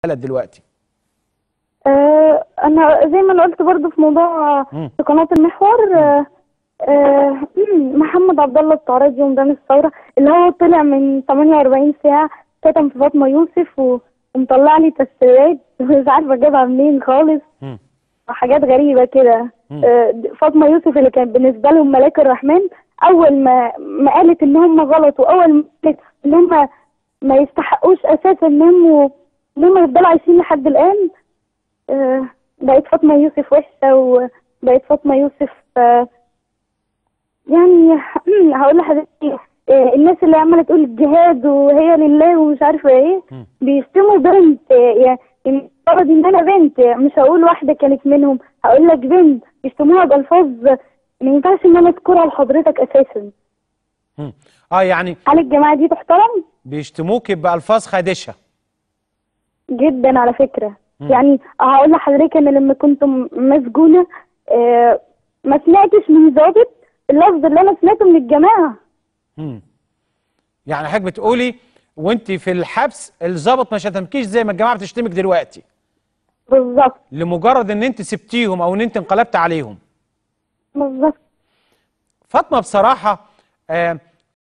البلد دلوقتي آه انا زي ما انا قلت برضو في موضوع مم. في قناه المحور آه آه مم، محمد عبد الله الطاردي ومدام الثوره اللي هو طلع من 48 ساعه كتم في فاطمه يوسف و- ومطلع لي تسريبات مش عارفه جابها منين خالص مم. حاجات غريبه كده مم. آه، فاطمه يوسف اللي كان بالنسبه لهم ملاك الرحمن اول ما ما قالت ان هم غلط واول ما قالت ان هم ما يستحقوش اساسا ان هم ان هم يفضلوا عايشين لحد الان آه، بقت فاطمه يوسف وحشه وبقت فاطمه يوسف آه، يعني هقول لحضرتك آه، الناس اللي عماله تقول الجهاد وهي لله ومش عارفه ايه مم. بيشتموا بنت آه، يعني المفترض ان انا بنت مش هقول واحده كانت منهم هقول لك بنت يشتموها بالفاظ ما ينفعش ان انا اذكرها لحضرتك اساسا مم. اه يعني هل الجماعه دي تحترم بيشتموك بألفاظ خادشة جدا على فكره مم. يعني هقول لحضرتك انا لما كنت م- مسجونه آه، ما سمعتش من ضابط اللفظ اللي انا سمعته من الجماعه مم. يعني حضرتك بتقولي وانت في الحبس الضابط ما شتمكيش زي ما الجماعه بتشتمك دلوقتي بالظبط لمجرد ان انت سبتيهم او ان انت انقلبت عليهم بالظبط فاطمه بصراحه آه